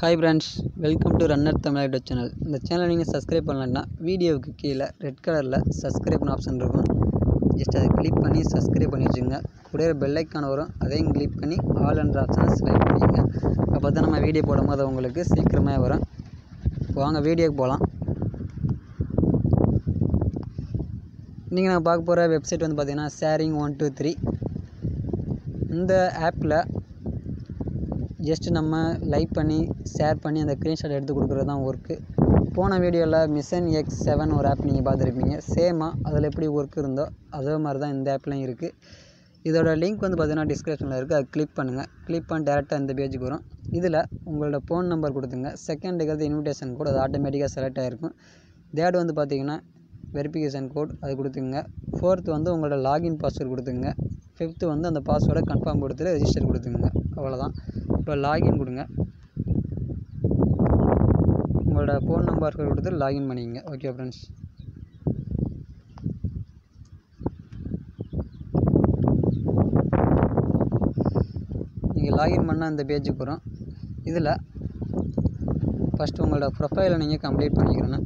hi friends welcome to runner Tamil channel இந்த சேனலை நீங்கள் சப்ஸ்கிரைப் பண்ணலன்னா வீடியோவுக்கு கீழே ரெட் கலரில் சப்ஸ்கிரைப்னு ஆப்ஷன் இருக்கும் ஜஸ்ட் அதை கிளிக் பண்ணி சப்ஸ்கிரைப் பண்ணி வச்சுங்க கூட பெல் ஐக்கான் வரும் அதையும் கிளிக் பண்ணி ஆல் என்ற ஆப்ஷனை செலக்ட் பண்ணிக்கங்க அப்போ தான் நம்ம வீடியோ போடும்போது உங்களுக்கு சீக்கிரமாக வரும் வாங்க வீடியோக்கு போகலாம் நீங்கள் நான் பார்க்க போகிற வெப்சைட் வந்து பார்த்தீங்கன்னா ஷேரிங் ஒன் டூ த்ரீ இந்த ஆப்பில் ஜஸ்ட் நம்ம லைக் பண்ணி ஷேர் பண்ணி அந்த ஸ்க்ரீன்ஷாட் எடுத்து கொடுக்குறது தான் ஒர்க்கு போன வீடியோவில் மிஷன் எக்ஸ் செவன் ஒரு ஆப் நீங்கள் பார்த்துருப்பீங்க சேமாக அதில் எப்படி ஒர்க் இருந்தோ அதே மாதிரி தான் இந்த ஆப்லையும் இருக்குது இதோட லிங்க் வந்து பார்த்தீங்கன்னா டிஸ்கிரிப்ஷனில் இருக்குது அதை கிளிக் பண்ணுங்கள் கிளிக் பண்ணி டேரெக்டாக இந்த பேஜுக்கு வரும் இதில் உங்களோட ஃபோன் நம்பர் கொடுத்துங்க செகண்டுக்கு இன்விடேஷன் கோட் அது ஆட்டோமேட்டிக்காக செலக்ட் ஆகிருக்கும் தேர்ட் வந்து பார்த்தீங்கன்னா வெரிஃபிகேஷன் கோட் அது கொடுத்துங்க ஃபோர்த்து வந்து உங்களோட லாகின் பாஸ்வேர்டு கொடுத்துங்க ஃபிஃப்த்து வந்து அந்த பாஸ்வேர்டை கன்ஃபார்ம் கொடுத்துட்டு ரெஜிஸ்டர் கொடுத்துங்க அவ்வளோதான் இப்போ லாகின் கொடுங்க உங்களோட ஃபோன் நம்பர் கொடுத்து லாகின் பண்ணிக்கங்க ஓகே ஃப்ரெண்ட்ஸ் நீங்கள் லாகின் பண்ணால் இந்த பேஜுக்கு வரும் இதில் ஃபஸ்ட்டு உங்களோட ப்ரொஃபைலை நீங்கள் கம்ப்ளீட் பண்ணிக்கிறேன்னு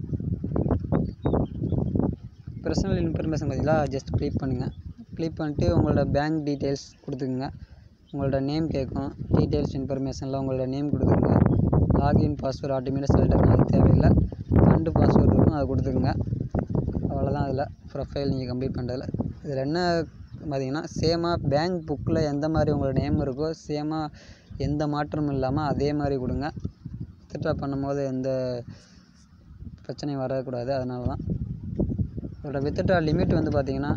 பர்சனல் இன்ஃபர்மேஷன் பார்த்தீங்களா ஜஸ்ட் கிளிக் பண்ணுங்கள் கிளிக் பண்ணிட்டு உங்களோட பேங்க் டீட்டெயில்ஸ் கொடுத்துக்குங்க உங்களோட நேம் கேட்கும் டீட்டெயில்ஸ் இன்ஃபர்மேஷனில் உங்களோட நேம் கொடுத்துருங்க லாகின் பாஸ்வேர்டு ஆட்டோமேட்டிக் செலக்ட் ஆகும் அது தேவையில்லை ஃபண்டு பாஸ்வேர்டு இருக்கும் அதை கொடுத்துக்குங்க அவ்வளோதான் அதில் ப்ரொஃபைல் நீங்கள் கம்ப்ளீட் பண்ணுறதில் இதில் என்ன பார்த்தீங்கன்னா சேமாக பேங்க் புக்கில் எந்த மாதிரி உங்களோட நேம் இருக்கோ சேமாக எந்த மாற்றமும் இல்லாமல் அதே மாதிரி கொடுங்க வித்ட்ரா பண்ணும்போது எந்த பிரச்சனையும் வரக்கூடாது அதனால தான் இதோட வித்ட்ரா லிமிட் வந்து பார்த்தீங்கன்னா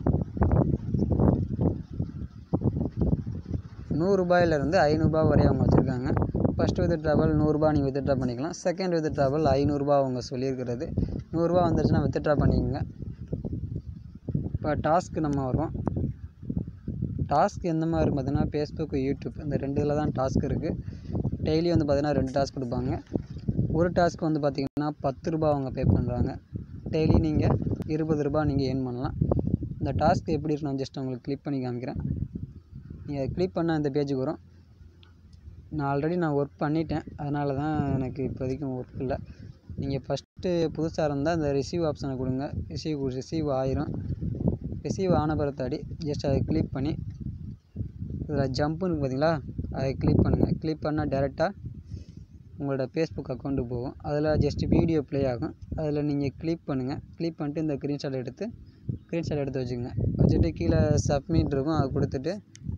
நூறுரூபாயிலேருந்து ஐநூறுரூபா வரை அவங்க வச்சுருக்காங்க ஃபஸ்ட்டு வித் ட்ராவல் நூறுரூபா நீங்கள் வித்ட்ரா பண்ணிக்கலாம் செகண்ட் வித் ட்ராவல் ஐநூறுரூபா அவங்க சொல்லியிருக்கிறது நூறுரூவா வந்துருச்சுன்னா வித்ட்ரா பண்ணிக்கோங்க இப்போ டாஸ்க்கு நம்ம வருவோம் டாஸ்க் எந்த மாதிரி இருக்கும் பார்த்தீங்கன்னா ஃபேஸ்புக் யூடியூப் இந்த ரெண்டு இதில் தான் டாஸ்க் இருக்குது டெய்லி வந்து பார்த்தீங்கன்னா ரெண்டு டாஸ்க் கொடுப்பாங்க ஒரு டாஸ்க் வந்து பார்த்திங்கன்னா பத்து ரூபா அவங்க பே பண்ணுறாங்க டெய்லி நீங்கள் இருபது ரூபா நீங்கள் ஏர்ன் பண்ணலாம் இந்த டாஸ்க் எப்படி இருக்கு நான் ஜஸ்ட் உங்களுக்கு கிளிக் பண்ணி காமிக்கிறேன் நீங்கள் கிளிக் பண்ணால் இந்த பேஜுக்கு வரும் நான் ஆல்ரெடி நான் ஒர்க் பண்ணிட்டேன் அதனால தான் எனக்கு இப்போதைக்கு ஒர்க் இல்லை நீங்கள் ஃபஸ்ட்டு புதுசாக இருந்தால் இந்த ரிசீவ் ஆப்ஷனை கொடுங்க ரிசீவ் ரிசீவ் ஆயிரும் ரிசீவ் ஆன பிறத்தாடி ஜஸ்ட் அதை கிளிக் பண்ணி இதில் ஜம்ப்புன்னு பார்த்தீங்களா அதை கிளிக் பண்ணுங்கள் கிளிக் பண்ணால் டேரெக்டாக உங்களோட ஃபேஸ்புக் அக்கௌண்ட்டுக்கு போகும் அதில் ஜஸ்ட் வீடியோ ப்ளே ஆகும் அதில் நீங்கள் கிளிக் பண்ணுங்கள் கிளிக் பண்ணிட்டு இந்த ஸ்க்ரீன்ஷாட் எடுத்து ஸ்க்ரீன்ஷாட் எடுத்து வச்சுக்கோங்க வச்சுட்டு கீழே சப்மிட் இருக்கும் அதை கொடுத்துட்டு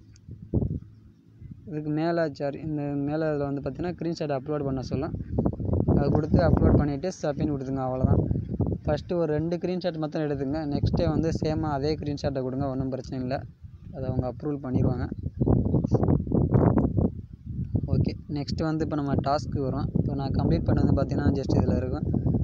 இதுக்கு மேலே சார் இந்த மேலே இதில் வந்து பார்த்தீங்கன்னா ஸ்க்ரீன்ஷாட் அப்லோட் பண்ண சொல்லும் அதை கொடுத்து அப்லோட் பண்ணிவிட்டு சப்மிட் கொடுத்துங்க அவ்வளோதான் ஃபஸ்ட்டு ஒரு ரெண்டு ஸ்க்ரீன்ஷாட் மட்டும் எடுத்துங்க நெக்ஸ்ட் டே வந்து சேமாக அதே ஸ்க்ரீன்ஷாட்டை கொடுங்க ஒன்றும் பிரச்சனை இல்லை அதை அவங்க அப்ரூவல் பண்ணிடுவாங்க ஓகே நெக்ஸ்ட்டு வந்து இப்போ நம்ம டாஸ்க்கு வரும் இப்போ நான் கம்ப்ளீட் பண்ணது பார்த்தீங்கன்னா ஜஸ்ட் இதில் இருக்கும்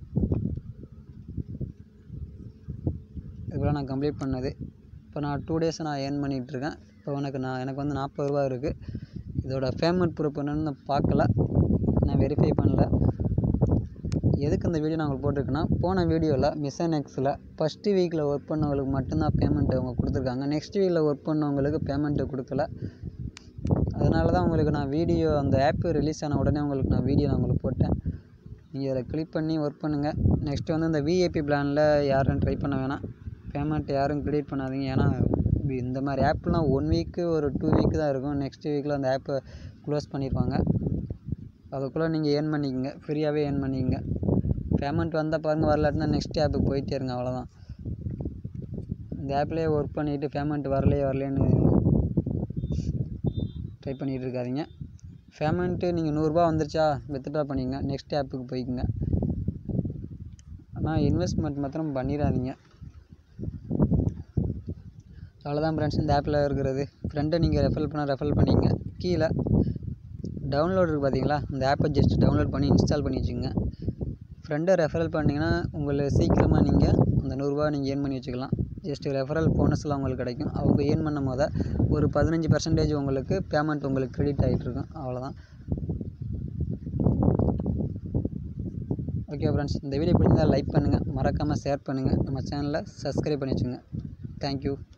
இதுக்குள்ள நான் கம்ப்ளீட் பண்ணது இப்போ நான் டூ டேஸ் நான் ஏர்ன் பண்ணிகிட்ருக்கேன் இப்போ உனக்கு நான் எனக்கு வந்து நாற்பது ரூபா இருக்குது இதோட பேமெண்ட் ப்ரூஃப் என்னென்னு நான் பார்க்கல நான் வெரிஃபை பண்ணல எதுக்கு இந்த வீடியோ நான் உங்களுக்கு போட்டிருக்கேன்னா போன வீடியோவில் மிஷன் எக்ஸில் ஃபஸ்ட்டு வீக்கில் ஒர்க் பண்ணவங்களுக்கு மட்டும்தான் பேமெண்ட் அவங்க கொடுத்துருக்காங்க நெக்ஸ்ட் வீக்கில் ஒர்க் பண்ணவங்களுக்கு பேமெண்ட்டு கொடுக்கல அதனால தான் உங்களுக்கு நான் வீடியோ அந்த ஆப்பு ரிலீஸ் ஆன உடனே உங்களுக்கு நான் வீடியோ நான் உங்களுக்கு போட்டேன் நீங்கள் அதில் கிளிக் பண்ணி ஒர்க் பண்ணுங்கள் நெக்ஸ்ட்டு வந்து இந்த விஐபி பிளானில் யாரும் ட்ரை பண்ண வேணாம் பேமெண்ட் யாரும் க்ரெடிட் பண்ணாதீங்க ஏன்னா இந்த மாதிரி ஆப்லாம் ஒன் வீக்கு ஒரு டூ வீக் தான் இருக்கும் நெக்ஸ்ட் வீக்கில் அந்த ஆப்பை க்ளோஸ் பண்ணியிருப்பாங்க அதுக்குள்ளே நீங்கள் ஏர்ன் பண்ணிக்கங்க ஃப்ரீயாகவே ஏர்ன் பண்ணிக்கங்க பேமெண்ட் வந்தால் பாருங்கள் வரலாட்டினா நெக்ஸ்ட் ஆப்புக்கு போயிட்டே இருங்க அவ்வளோதான் இந்த ஆப்லேயே ஒர்க் பண்ணிவிட்டு பேமெண்ட் வரலையே வரலேன்னு ட்ரை பண்ணிகிட்டு இருக்காதிங்க பேமெண்ட்டு நீங்கள் நூறுரூபா வந்துருச்சா வித்ட்ரா பண்ணிக்கங்க நெக்ஸ்ட் ஆப்புக்கு போய்க்குங்க ஆனால் இன்வெஸ்ட்மெண்ட் மாத்திரம் பண்ணிடாதீங்க அவ்வளோதான் ஃப்ரெண்ட்ஸ் இந்த ஆப்பில் இருக்கிறது ஃப்ரெண்டை நீங்கள் ரெஃபர் பண்ணால் ரெஃபர் பண்ணிக்கங்க கீழே டவுன்லோட் இருக்குது பார்த்தீங்களா இந்த ஆப்பை ஜஸ்ட் டவுன்லோட் பண்ணி இன்ஸ்டால் பண்ணி வச்சுக்கோங்க ஃப்ரெண்டை ரெஃபரல் பண்ணிங்கன்னா உங்களுக்கு சீக்கிரமாக நீங்கள் அந்த நூறுரூவா நீங்கள் ஏர்ன் பண்ணி வச்சுக்கலாம் ஜஸ்ட் ரெஃபரல் போனஸ்லாம் உங்களுக்கு கிடைக்கும் அவங்க ஏர்ன் பண்ணும் போது ஒரு பதினஞ்சு பர்சன்டேஜ் உங்களுக்கு பேமெண்ட் உங்களுக்கு க்ரெடிட் ஆகிட்ருக்கும் அவ்வளோதான் ஓகே ஃப்ரெண்ட்ஸ் இந்த வீடியோ பிடிச்சிருந்தால் லைக் பண்ணுங்கள் மறக்காமல் ஷேர் பண்ணுங்கள் நம்ம சேனலை சப்ஸ்கிரைப் பண்ணி வச்சுங்க தேங்க்யூ